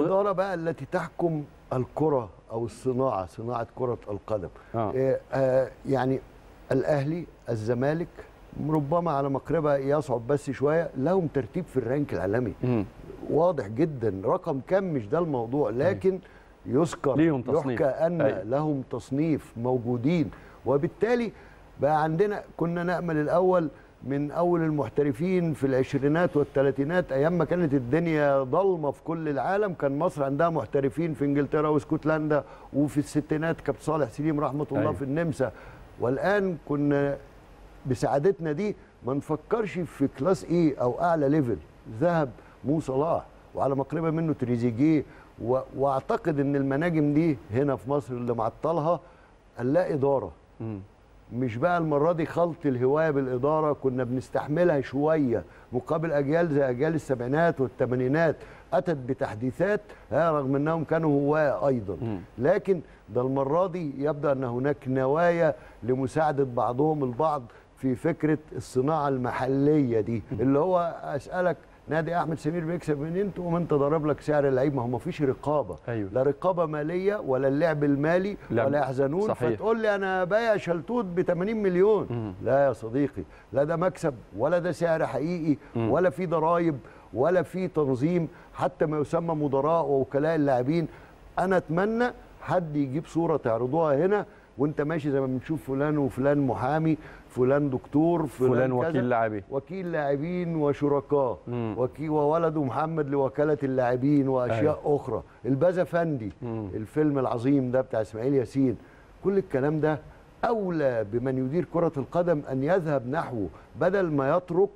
الاداره بقى التي تحكم الكره او الصناعه صناعه كره القدم آه. آه. آه يعني الاهلي الزمالك ربما على مقربه يصعب بس شويه لهم ترتيب في الرانك العالمي مم. واضح جدا رقم كم مش ده الموضوع لكن يذكر ليهم تصنيف. يحكى ان أيوة. لهم تصنيف موجودين وبالتالي بقى عندنا كنا نامل الاول من اول المحترفين في العشرينات والثلاثينات ايام ما كانت الدنيا ضلمه في كل العالم كان مصر عندها محترفين في انجلترا واسكتلندا وفي الستينات كابتن صالح سليم رحمه الله أيوة. في النمسا والان كنا بسعادتنا دي ما نفكرش في كلاس ايه او اعلى ليفل ذهب مو صلاح وعلى مقربه منه تريزيجيه و... واعتقد ان المناجم دي هنا في مصر اللي معطلها لا اداره مم. مش بقى المره دي خلط الهوايه بالاداره كنا بنستحملها شويه مقابل اجيال زي اجيال السبعينات والثمانينات اتت بتحديثات ها رغم انهم كانوا هواه ايضا مم. لكن ده المره دي يبدو ان هناك نوايا لمساعده بعضهم البعض في فكره الصناعه المحليه دي اللي هو اسالك نادي احمد سمير بيكسب منين تقوم انت ضارب لك سعر اللعيب ما هو ما فيش رقابه أيوة. لا رقابه ماليه ولا اللعب المالي لعب- ولا يحزنون صحيح. فتقول لي انا بايع شلتوت ب 80 مليون مم. لا يا صديقي لا ده مكسب ولا ده سعر حقيقي مم. ولا في ضرائب ولا في تنظيم حتى ما يسمى مدراء ووكلاء اللاعبين انا اتمنى حد يجيب صوره تعرضوها هنا وانت ماشي زي ما بنشوف فلان وفلان محامي فلان دكتور فلان, فلان كذا. وكيل لاعبين وكيل لاعبين وشركاء مم. وكي وولده محمد لوكاله اللاعبين واشياء أيوة. اخرى البازا فندي مم. الفيلم العظيم ده بتاع اسماعيل ياسين كل الكلام ده اولى بمن يدير كره القدم ان يذهب نحوه بدل ما يترك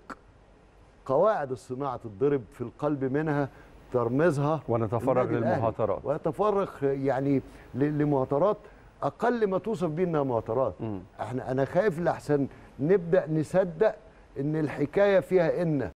قواعد الصناعه تتضرب في القلب منها ترمزها ونتفرغ النادي الأهلي. للمهاترات. ويتفرغ يعني ل- لمهاترات اقل ما توصف بيه انها مهاترات مم. احنا انا خايف لاحسن نبدا نصدق ان الحكايه فيها ان